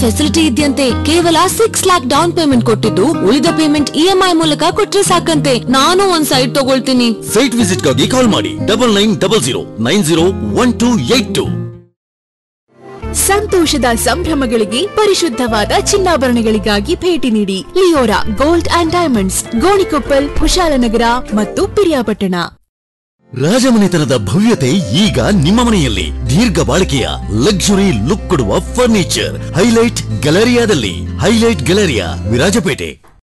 facility ಇದೆಯಂತೆ ಕೇವಲ six lac down payment ಕೊಟ್ಟಿದ್ದು ಉಳಿದ ಪೇಮೆಂಟ್ ಇಎಂಐ ಮೂಲಕ ಕೊಟ್ರೆ ಸಾಕಂತೆ ನಾನು ಒಂದ್ ಸೈಟ್ ತಗೊಳ್ತೀನಿ ಸೈಟ್ ವಿಸಿಟ್ಗಾಗಿ ಕಾಲ್ ಮಾಡಿ double nine double zero nine zero one two eight two ಸಂತೋಷದ ಸಂಭ್ರಮಗಳಿಗೆ ಪರಿಶುದ್ಧವಾದ ಚಿನ್ನಾಭರಣಗಳಿಗಾಗಿ ಭೇಟಿ ನೀಡಿ Leora gold and diamonds Gonikoppal Kushalnagar ಮತ್ತು ಪಿರಿಯಾಪಟ್ಟಣ ರಾಜಮನೆತನದ ಭವ್ಯತೆ ಈಗ ನಿಮ್ಮ ಮನೆಯಲ್ಲಿ ದೀರ್ಘ ಬಾಳಿಕೆಯ ಲಕ್ಸುರಿ ಲುಕ್ ಕೊಡುವ ಫರ್ನಿಚರ್ ಹೈಲೈಟ್ ಗ್ಯಾಲರಿಯಾದಲ್ಲಿ ಹೈಲೈಟ್ ಗ್ಯಾಲರಿಯಾ ವಿರಾಜಪೇಟೆ